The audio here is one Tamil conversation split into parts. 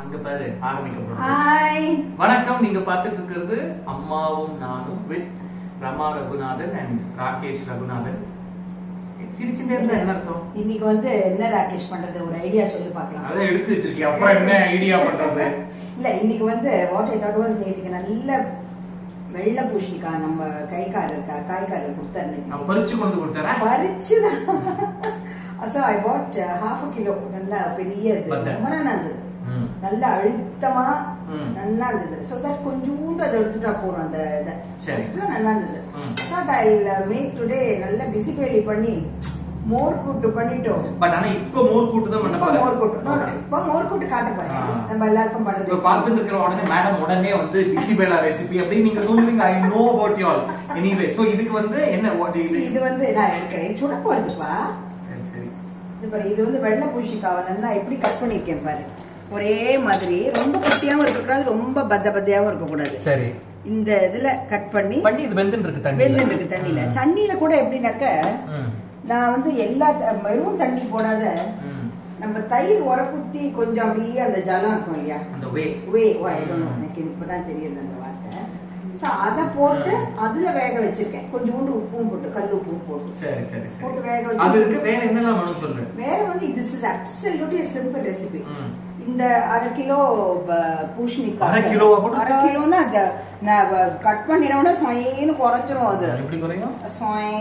அங்க பாரு ஆரம்பிக்க ஹாய் வணக்கம் நீங்க பார்த்துட்டு இருக்கிறது அம்மாவும் நானும் வித் ரமா ரகுநாதன் அண்ட் ராகேஷ் ரகுநாதன் சிரிச்சுட்டே இருந்தா என்ன அர்த்தம் இன்னைக்கு வந்து என்ன ராகேஷ் பண்றது ஒரு ஐடியா சொல்லி பார்க்கலாம் அதை எடுத்து வச்சிருக்கேன் அப்புறம் என்ன ஐடியா பண்றது இல்ல இன்னைக்கு வந்து வாட் ஐ தாட் வாஸ் நேத்துக்கு நல்ல வெள்ளை பூஷணிக்காய் நம்ம கைக்காரர் கா- காய்காரர் கொடுத்தாரு நான் பறிச்சு கொண்டு கொடுத்தேன் பறிச்சுதான் so i bought uh, half a kilo நல்ல பெரிய இது பத்தை. ரொம்ப நல்லா இருந்தது ம். நல்ல அழுத்தமா ம். நல்லா இருந்தது so that கொஞ்சூண்டு அதை எடுத்துட்டா போறோம் அந்த இதை சரி. அவ்வளவு நல்லா இருந்தது ம். thought i'll uh, make today நல்ல பிசிபேலி பண்ணி மோர் கூட்டு பண்ணிட்டோம் பட் ஆனா இப்ப மோர் கூட்டு தான் பண்ண இப்ப போறேன் மோர் கூட்டு No, no, Okay. இப்ப மோர் கூட்டு காட்ட போறேன் ஆ. நம்ம எல்லாருக்கும் இப்ப பண்றது பார்த்துட்டு இருக்கிற உடனே மேடம் உடனே வந்து பிசிபேலா ரெசிபி அப்படின்னு நீங்க சொல்லுவீங்க I know about you all anyway so இதுக்கு வந்து என்ன வாட் See, இது வந்து நான் எடுக்கிறேன் சுட போறதுப்பா சரி சரி இது பாரு இது வந்து வெள்ளை பூஷிக்காவை நல்லா எப்படி கட் பண்ணிருக்கேன் பாரு ஒரே மாதிரி ரொம்ப குட்டியாவும் இருக்கக்கூடாது ரொம்ப பத்த பத்தையாவும் இருக்கக்கூடாது சரி இந்த இதுல கட் பண்ணி பண்ணி இது வெந்துட்டு இருக்கு தண்ணி வெந்து இருக்கு தண்ணியில தண்ணியில கூட எப்படின்னாக்க நான் வந்து எல்லா த- வெறும் தண்ணி போடாத நம்ம தயிர் உரக்குத்தி கொஞ்சம் அப்படியே அந்த ஜலம் இருக்கும் இல்லையா அந்த வே வே ஓ ஐ டோன்ட் நோ எனக்கு இப்பதான் தெரியுது அந்த வார்த்தை சோ அத போட்டு அதுல வேக வச்சிருக்கேன் கொஞ்சோண்டு உப்பும் போட்டு கல் உப்பும் போட்டு சரி சரி போட்டு சரி வேக வச்சு அது இருக்கு வேற என்னெல்லாம் வேணும் சொல்லு வேற வந்து this is absolutely simple recipe ம். இந்த அரை கிலோ ப- பூசணிக்காய் அரை கிலோவா போட்டு? அரை கிலோன்னா அந்த நான் கட் பண்ணினோட சொயின்னு குறைஞ்சிரும் அது எப்படி குறையும் சொய்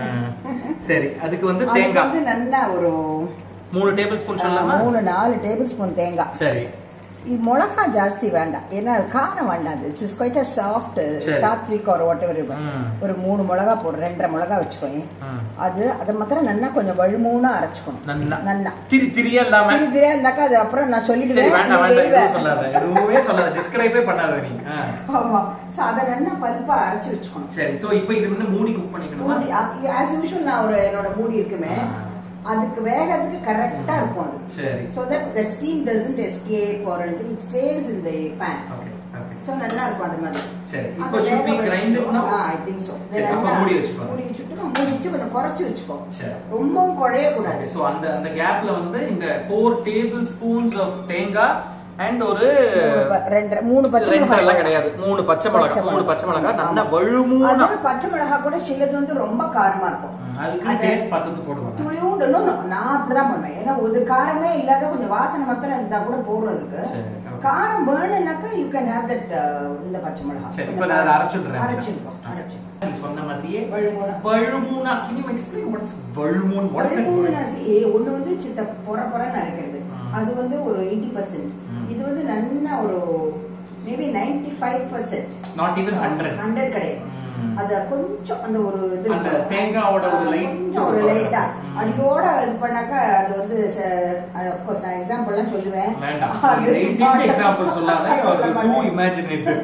சரி அதுக்கு வந்து அதுக்கு தேங்காய் வந்து நல்லா ஒரு மூணு டேபிள் ஸ்பூன் ஆ, சொல்லலாமா மூணு நாலு டேபிள் ஸ்பூன் தேங்காய் சரி இது மிளகா ஜாஸ்தி வேண்டாம் ஏன்னா காரம் வேண்டாம் இட்ஸ் இஸ் குவைட் சாஃப்ட் சரி. சாத்விக் ஒரு வாட் எவர் ம். ஒரு மூணு மிளகா போடு ரெண்டரை மிளகா வச்சுக்கோங்க ம். அது அதை மாத்திரம் நல்லா கொஞ்சம் வழுமூணா அரைச்சுக்கணும் நன்னா நல்லா திரி திரியா இல்லாம திரி திரியா இருந்தாக்கா அது அப்புறம் நான் சரி சொல்லிடுவேன் வேண்டாம் நீ வேண்டாம் வெய்வ. எதுவும் சொல்லாத எதுவுமே சொல்லாத டிஸ்கிரைபே பண்ணாத நீ ஆ. ஆமா சோ அத நல்லா பல்பா அரைச்சு வச்சுக்கணும் சரி சோ இப்போ இது வந்து மூடி குக் பண்ணிக்கணுமா மூடி ஆஸ் யூஷுவல் நான் ஒரு என்னோட மூடி இருக்குமே ஆ. அதுக்கு வேகத்துக்கு கரெக்டா இருக்கும் அது சரி so that the steam doesn't escape or anything it stays in the pan okay okay so நல்லா இருக்கும் அது மாதிரி சரி அந்த இப்போ should be வேக grinded வச்சுக்கணும். now? Ah, I think so. சரி, then அப்ப நல்லா மூடி வச்சுக்கோ. மூடி வச்சுட்டு நம்ம மூடி வச்சு கொஞ்சம் குறைச்சு வச்சுக்கோ சரி ரொம்பவும் குழைய கூடாது சோ அந்த அந்த கேப்ல வந்து இந்த ஃபோர் டேபிள் ஸ்பூன்ஸ் ஆஃப் தேங்காய் அண்ட் ஒரு மூணு ப- ரெண்டு மூணு பச்சை ரெண்டு எல்லாம் மிளகாய் கிடையாது மூணு பச்சை மிளகாய் மூணு பச்சை மிளகாய் நல்லா வழுமூணா அதாவது பச்சை மிளகாய் கூட சிலது வந்து ரொம்ப காரமா இருக்கும் ம், அதுக்கு அது டேஸ்ட் பார்த்துட்டு போடுவாங்க துளியோண்டு no, no, நான் அப்படிதான் பண்ணுவேன் ஏன்னா ஒரு காரமே இல்லாத கொஞ்சம் வாசனை மாத்திரம் இருந்தா கூட போதும் அதுக்கு சரி, okay. காரம் வேணும்னாக்கா யூ கேன் ஹேவ் தட் இந்த பச்சை மிளகாய் சரி இப்போ நான் அதை அரைச்சிடுறேன் அரைச்சிருக்கோம் அரைச்சிருக்கோம் நீ சொன்ன மாதிரியே வழுமூணா. வழுமூணா can you explain what is வழுமூன் what is that வழுமூணு word? நசி ஒண்ணு வந்து சித்த பொற பொறன்னு அரைக்கிறது ம். அது வந்து ஒரு எயிட்டி பர்சன்ட் ம். இது வந்து நல்ல ஒரு maybe ninety five percent Not even 100. Hundred கிடையாது ம். அத கொஞ்சம் அந்த ஒரு இது அந்த இருக்கும். தேங்காவோட ஒரு ஆ, light கொஞ்சம் ஒரு ஒரு லைட்டா ம். அடியோட இது பண்ணாக்கா அது வந்து அப்கோர்ஸ் நான் எக்ஸாம்பிள்லாம் சொல்லுவேன் வேண்டாம் அது எக்ஸாம்பிள் சொல்லாத சொல்ல டூ மாட்டேன். இமேஜினேட்டிவ்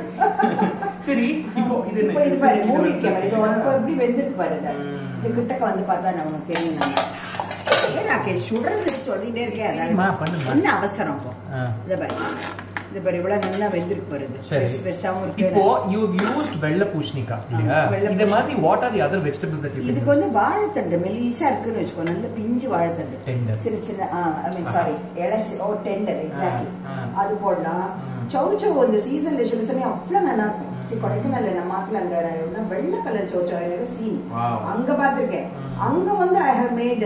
சரி இப்போ இது என்ன? இப்போ இது பாரு இது மூடி வந்து இருக்கேன் பாரு. இது உனக்கு எப்படி வெந்திருக்கு பாருங்க ம். இது கிட்டக்க வந்து பார்த்தா நமக்கு தெரியும் நம்ம ஏன் நான் சுடுறது சொல்லிட்டே இருக்கேன் சரிம்மா, அதான். பண்ணுமா. என்ன அவசரம் இப்போ ஆ. இதை பாரு இது பாரு இவ்வளவு நல்லா வெந்திருக்கு பாருங்க சரி பெருசு பெருசாவும் இருக்கு இப்போ யூ யூஸ்ட் வெள்ளை பூசணிக்காய் இல்லையா ஆமா, வெள்ளை இந்த மாதிரி what are the other vegetables that you இதுக்கு வந்து வாழைத்தண்டு மெலிசா இருக்குன்னு வச்சுக்கோ நல்ல பிஞ்சு வாழைத்தண்டு Tender. சின்ன சின்ன ஐ மீன் சாரி இலசி ஓ டெண்டர் எக்ஸாக்ட்லி ஆ, ஆ. அது போடலாம் ம். சௌச்சோ இந்த சீசன்ல சில சமயம் அவ்வளவு நல்லா இருக்கும் சி கொடைக்கானல்ல நம்ம மாத்துல அங்க என்ன வெள்ளை கலர் சௌச்சோ எனக்கு சீன் Wow. அங்க பாத்திருக்கேன் ம். அங்க வந்து ஐ ஹவ் மேட்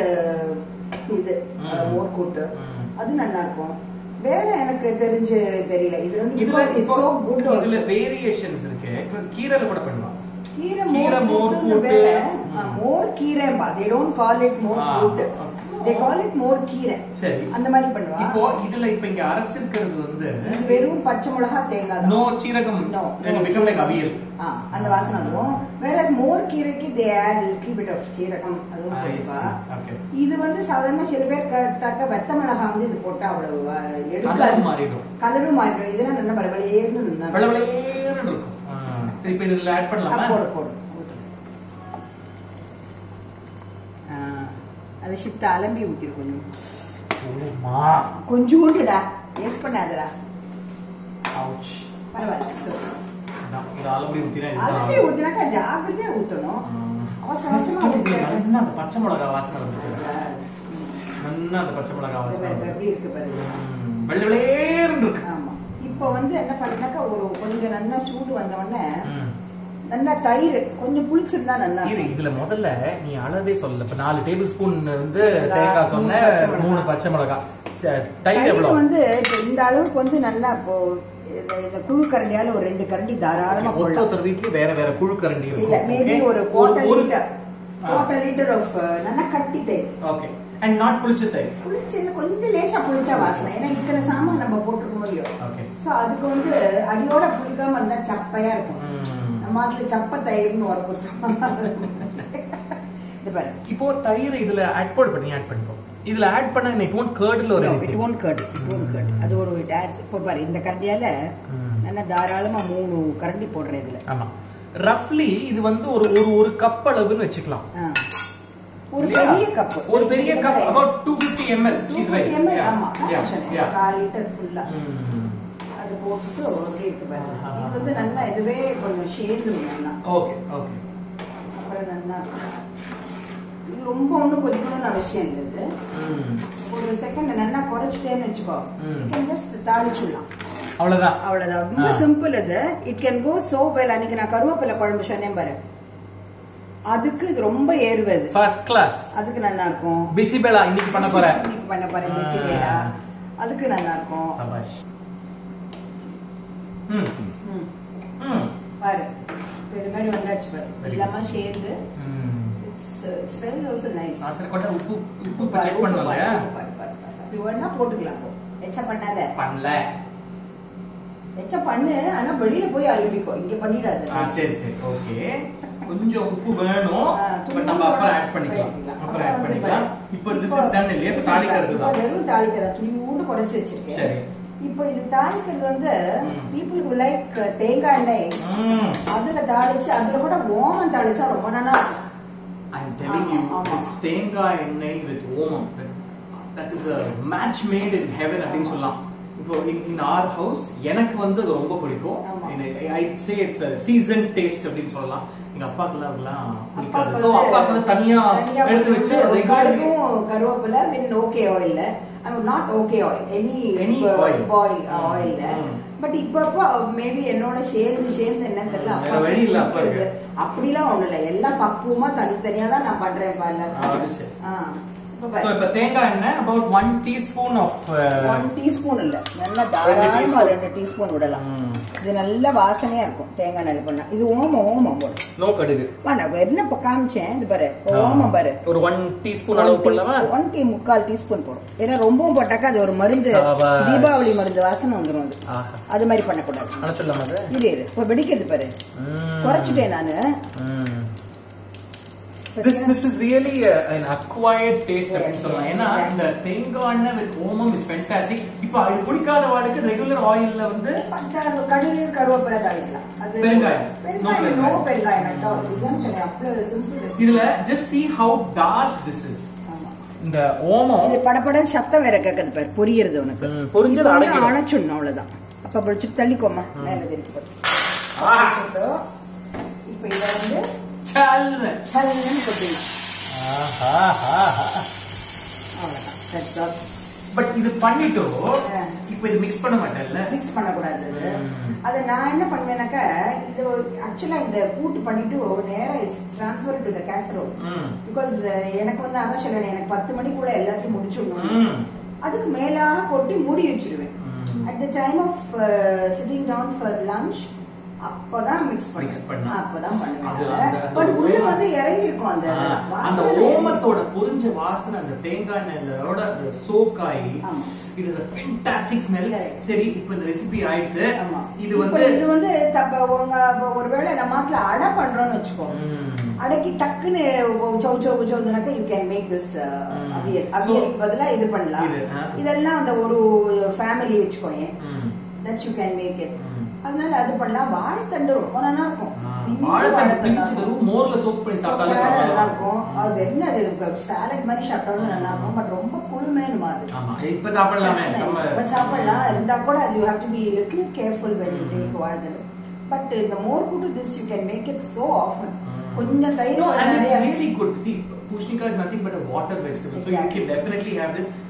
இது ம். அஹ், மோர் கூட்டு ம். அது நல்லா இருக்கும் வேற எனக்கு தெரிஞ்சு தெரியல இது ரெண்டு இதுல because it's இப்போ so good இதுல also. வேரியேஷன்ஸ் இருக்கு இப்போ கீரைல கூட பண்ணலாம் கீரை கீரை மோர் மோர் கூட்டுன்னு கூட்டு. வேற. ஆ, ம். மோர் கீரைம்பா they don't call it மோர் ஆ, கூட்டு ஆ. they call it மோர் கீரை சரி அந்த மாதிரி பண்ணுவா இப்போ இதுல இப்ப இங்க அரைச்சிருக்கிறது வந்து இது வெறும் பச்சை மிளகா தேங்காய் தான். நோ சீரகம் No, எனக்கு no, பிகம் லைக் அவியல் ஆ, அந்த வாசனை வந்துரும் வேற மோர் கீரைக்கு they add little bit of seeragam அதுவும் I போடுவா see. Okay. இது வந்து சாதாரண சில பேர் கேட்டாக்க வெத்த மிளகா வந்து இது போட்டா அவ்வளவு ஆ, எடுக்காது கலர் மாறிடும் கலரும் மாறிடும் இதெல்லாம் நல்லா பளபளேன்னு நல்லா வெள்ளை வெள்ளையேன்னு இருக்கும் ஆ, சரி இப்ப இதுல ஆட் ஆ, பண்ணலாமா போடு போடு ஊத்து. ஆ, அது ஷிப்ட அலம்பி ஊத்திரு கொஞ்சம் ஓமா கொஞ்சோண்டுடா வேஸ்ட் பண்ணாதடா அவுச் பரவாயில்ல so, இது அலம்பி ஊத்தினா அலம்பி இதுதான் ஊத்தினாக்கா ஜாக்கிரதையா ஊத்தணும் ம். அவசர அவசரமா ஊத்திடாத. நல்லா அந்த பச்சை மிளகா வாசனை வருது ம். நல்லா அந்த பச்சை மிளகா இது வாசனை பாரு, வருது எப்படி இருக்கு பாருங்க ம், வெள்ளை வெள்ளையேன்னு இருக்கு ஆமா இப்போ வந்து என்ன பண்ணாக்கா ஒரு கொஞ்சம் நல்லா சூடு வந்த உடனே ம். நல்லா தயிர் கொஞ்சம் புளிச்சிருந்தா நல்லா இரு இருக்கும். இதுல முதல்ல நீ அளவே சொல்லல இப்ப நாலு டேபிள் ஸ்பூன் வந்து தேங்காய், தேங்காய் சொன்ன மூணு பச்சை மிளகாய். மூணு பச்சை மிளகாய் த- தயிர் தயிர் எவ்வளவு வந்து இப்ப இந்த அளவுக்கு வந்து நல்லா இப்போ இந்த- இந்த குழு கரண்டியால ஒரு ரெண்டு கரண்டி தாராளமா ஒருத்தர் போடலாம் ஒருத்தர் வீட்லயும் வேற வேற குழு கரண்டி இல்ல இருக்கும் மேபி okay? ஒரு ஒரு குவார்டர் ஒரு லிட்டர் குவார்டர் லிட்டர் ஆஃப் நல்லா கட்டி தயிர் ஓகே அண்ட் நாட் புளிச்ச தயிர் புளிச்சல கொஞ்சம் லேசா புளிச்சா வாசனை ஏன்னா இத்தனை சாமான் நம்ம போட்டுருக்க முடியும் ஓகே சோ அதுக்கு வந்து அடியோட புளிக்காம இருந்தா சப்பையா இருக்கும் நம்ம அதுல சப்ப தயிர்னு வர இது பாரு இப்போ தயிர் இதுல ஆட் போட் பண்ணி ஆட் பண்ணிப்போம் இதுல ஆட் பண்ண எனக்கு ஒன் கேர்டுல ஒரு No, anything. it won't cut, it won't cut. அது ஒரு டான்ஸ் இப்போ பாரு இந்த கரண்டியால ம். நல்லா தாராளமா மூணு கரண்டி போடுறேன் இதுல ஆமா ரஃப்லி இது வந்து ஒரு ஒரு ஒரு கப் அளவுன்னு வச்சுக்கலாம் ஆ. ஒரு இல்லையா? பெரிய கப் ஒரு பெரிய cup about 250 ml she's right yeah ஆமா yeah yeah கால் லிட்டர் ஃபுல்லா ம். அது போட்டுட்டு ஒரு இருக்கு பாரு ஆஹா. இது வந்து நல்லா இதுவே கொஞ்சம் ஷேடு நல்லா ஓகே ஓகே அப்புறம் நல்லா இருக்கும். இது ரொம்ப ஒண்ணும் கொதிக்கணும்னு அவசியம் இல்லை இது ம். ஒரு செகண்ட் நல்லா குறைச்சிட்டேன்னு வச்சுக்கோ ம். you can just தாளிச்சுடலாம் அவ்வளவுதான் அவ்வளவுதான் ரொம்ப ஆ. சிம்பிள் இது it can go so well அன்னைக்கு நான் கருவேப்பிலை குழம்பு சொன்னேன் பாரு அதுக்கு இது ரொம்ப ஏறுவது ஃபர்ஸ்ட் கிளாஸ் அதுக்கு நல்லா இருக்கும் பிசிபெலா இன்னைக்கு பண்ண போறேன் இன்னைக்கு பண்ண போறேன் ஆ. பிசிபேலா அதுக்கு நல்லா இருக்கும் சபாஷ் ம் ம். ம் பாரு இப்ப இது மாதிரி வந்தாச்சு பாரு Very எல்லாமே சேர்ந்து ம் இட்ஸ் ஸ்மெல் ஆல்சோ நைஸ் ஆசிரியர் கொட்ட உப்பு உப்பு இப்ப செக் பண்ணல அப்படி வேணா போட்டுக்கலாம் போ. எச்ச பண்ணாத பண்ணல எச்ச பண்ணு ஆனா வெளியில போய் அழுப்பிக்கோ இங்க பண்ணிடாத ஆ சரி சரி ஓகே கொஞ்சம் உப்பு வேணும் ஆ, பட் நம்ம அப்புறம் ஆட் பண்ணிக்கலாம் அப்புறம் ஆட் பண்ணிக்கலாம் இப்போ திஸ் இஸ் டன் இல்லையா This is தாளிக்கிறது done. தான் இப்போ வெறும் தாளிக்கிறதா துளியூண்டு குறைச்சு வச்சிருக்கேன் சரி இப்போ இது தாளிக்கிறது வந்து ம். பீப்புளுக்கு லைக் தேங்காய் எண்ணெய் ம் அதுல தாளிச்சு அதுல கூட ஓமம் தாளிச்சா ரொம்ப நல்லா இருக்கும் I'm telling you, ஆமா, ஆமா. this தேங்காய் எண்ணெய் with ஓமம் that, that is a match made in heaven அப்படின்னு சொல்லலாம் இப்போ in, in our house எனக்கு வந்து அது ரொம்ப பிடிக்கும் ஆமா. I say it's season taste அப்படின்னு சொல்லலாம் எங்க அப்பாக்குலாம் அதெல்லாம் பிடிக்காது அப்பாவுக்கு சோ வந்து அப்பாக்கு வந்து தனியா தனியா எடுத்து வச்சு வந்து regularly- கடுகும் கருவேப்பிலை வின் ஓகே ஆயில்ல I mean not okay oil any Any oil. Boil ம், ஆயில்ல ம். பட் இப்ப அப்ப மேபி என்னோட சேர்ந்து சேர்ந்து என்ன தெரியல வேற அப்பா வழி இல்ல அப்பா பிடிக்கிறது. இருக்கு. அப்படிலாம் ஒண்ணு இல்ல எல்லாம் பக்குவமா தனித்தனியா தான் நான் பண்றேன் பாருல ஆ, அது சரி. இப்ப So, பாரு. இப்ப தேங்காய் எண்ணெய் about one teaspoon of one teaspoon இல்ல நல்லா ரெண்டு தாராளமா teaspoon. ரெண்டு டீஸ்பூன் விடலாம் இது நல்ல வாசனையா இருக்கும் தேங்காய் நெல் பண்ணா இது ஓமம் ஓமம் போடு நோ கடுகு வேண்டாம் என்ன இப்ப காமிச்சேன் இது பாரு ஓமம் பாரு ஒரு ஒன் டீஸ்பூன் அளவு பண்ணலாமா ஒன் டீ முக்கால் டீஸ்பூன் போடும் ஏன்னா ரொம்பவும் போட்டாக்கா அது ஒரு மருந்து சாபாஷ். தீபாவளி மருந்து வாசனை வந்துரும் அது ஆஹா அது மாதிரி பண்ணக்கூடாது அணைச்சிடலாமா அது இது இரு இப்ப வெடிக்கிறது பாரு ம். குறைச்சிட்டேன் நானு ம். This this is really a- an acquired taste Yes, அப்படின்னு சொல்லலாம் yes, ஏன்னா exactly. இந்த தேங்காய் எண்ணெய் வித் ஓமம் இஸ் ஃபென்டாஸ்டிக் இப்போ அது பிடிக்காத வாழ்க்கை ரெகுலர் ஆயில்ல வந்து பட்டாணி, கடுகு கருவேப்பிலை தாளிக்கலாம் அது பெருங்காயம். No பெருங்காயம் நோ பெருங்காயம். பெருங்காயம் at all. இதுதான் சொன்னேன் அவ்வளவு சிம்பிள் இதுல just see how dark this is ஆமா இந்த ஓமம் இது படபட சத்தம் வேற கேட்கறது பாரு பொரியறது உனக்கு ம், பொரிஞ்சது இப்ப வந்து அடங்கிடும். அணைச்சிடணும் அவ்வளவுதான் அப்ப பிடிச்சிட்டு தள்ளிக்கோமா மேல திருப்பி போட்டு ஆ. இப்ப இத வந்து சல்லுன்னு. சல்லுன்னு கொட்டிடலாம் ஆஹாஹாஹா. அவ்வளவுதான் That's all. பட் இது பண்ணிட்டு ஆ. இப்போ இது மிக்ஸ் பண்ண மாட்டேன்ல மிக்ஸ் பண்ணக்கூடாது இது. ம். அது நான் என்ன பண்ணுவேனாக்கா இது ஆக்சுவலா இந்த கூட்டு பண்ணிட்டு நேரா ட்ரான்ஸ்ஃபர் டு த கேசரோல் ம். பிகாஸ் எனக்கு வந்து அதான் சொல்லணும் எனக்கு பத்து மணிக்குள்ள எல்லாத்தையும் முடிச்சுடணும் ம். அதுக்கு மேலாக கொட்டி மூடி வச்சிருவேன் ம். At the time of sitting down for lunch அப்பதான் மிக்ஸ் Mix பண்ணணும். அப்பதான் அது அந்த- பண்ணுவேன் அந்த பட் உள்ள ஓமம். வந்து இறங்கி இருக்கும் அந்த ஆ, அந்த வாசனை ஓமத்தோட பொரிஞ்ச வாசனை அந்த தேங்காய் எண்ணெயோட அந்த சோக்காயி ஆமா. It is a fantastic smell Correct. சரி இப்போ இந்த ரெசிபி ஆயிடுது ஆமா. இது இப்ப வந்து இது வந்து தப்ப உங்க இப்ப ஒருவேளை நம்ம மாத்துல அடை பண்றோம்னு வச்சுக்கோ ம். அடைக்கு டக்குன்னு சவு சவு சவுனாக்கா யூ கேன் மேக் திஸ் ம். அவியல் So, அவியலுக்கு பதிலா இது பண்ணலாம் இது, ஆ. இதெல்லாம் அந்த ஒரு ஃபேமிலி வச்சுக்கோங்க ம். That's you can make it ம். அதனால அது பண்ணலாம் வாழைத்தண்டு ரொம்ப நல்லா இருக்கும் ஆ, பிஞ்சு வாழைத்தண்டு வாழைத்தண்டா பிஞ்சு இருக்கும். வெறும் மோர்ல சோக் பண்ணி சாப்பிட்டாலே சூப்பரா நல்லா பரவாயில்ல. இருக்கும் அது என்ன சாலட் மாதிரி சாப்பிட்டாலும் நல்லா இருக்கும் பட் ரொம்ப குளுமையான மாதிரி ஆமா இப்ப சாப்பிடலாமே இப்ப செம்ம. சாப்பிடலாம் இருந்தா கூட அது you have to be little careful when you take வாழ்ந்தது பட் இந்த மோர் கூட்டு this you can make it so often Mm. கொஞ்சம் தயிர் No, and it's நிறைய really good. See, pushnika is nothing but a water vegetable. So you Exactly. can definitely have this.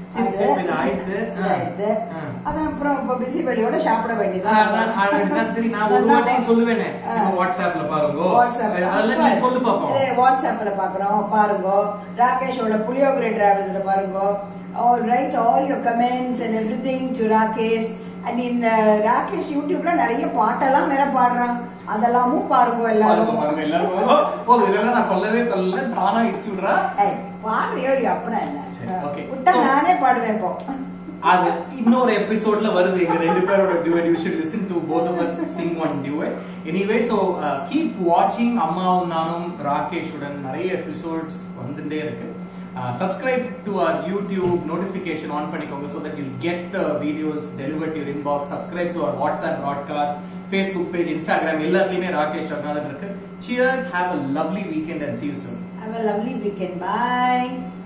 சரி, அது சரி, இது ஆயிடுது. ஆ. இதாயிடுது. ஆ. அதான் அப்புறம் இப்ப பிஸி வழியோட சாப்பிட அதான், வேண்டியதான் அதான், சரி நான் ஒரு வாட்டி சொல்லுவேனே ஆ. நம்ம வாட்ஸ்அப்ல பாருங்க வாட்ஸ்அப் அதெல்லாம் நீ சொல்லு பாப்போம் இதே வாட்ஸ்அப்ல பாக்குறோம் பாருங்க ராகேஷோட புளியோகரை டிராவல்ஸ்ல பாருங்க all write all your comments and everything to Rakesh and இந்த ராகேஷ் யூடியூப்ல நிறைய பாட்டெல்லாம் வேற பாடுறான் அதெல்லாமும் பாருங்க பாருங்க எல்லாரும் பாருங்க எல்லாரும் ஓ, போதும் இதெல்லாம் நான் சொல்லவே சொல்லல தானா இடிச்சு விடுறா ஏய், பாடுறியோ இல்லையோ அப்படின்னா சரி, என்ன okay. விட்டா So- நானே பாடுவேன் இப்போ அது இன்னொரு எபிசோட்ல வருது எங்க ரெண்டு பேரோட dude you should listen to both of us sing one dude anyway so keep வாட்சிங் அம்மாவும் நானும் ராகேஷுடன் நிறைய எபிசோட்ஸ் வந்துட்டே இருக்கு subscribe to our YouTube notification on பண்ணிக்கோங்க so that you get the videos deliver to inbox subscribe to our WhatsApp broadcast Facebook page Instagram எல்லாத்துலயுமே ராகேஷ் ரங்கநாதன் இருக்கு cheers have a lovely weekend and see you soon Have a lovely weekend. Bye.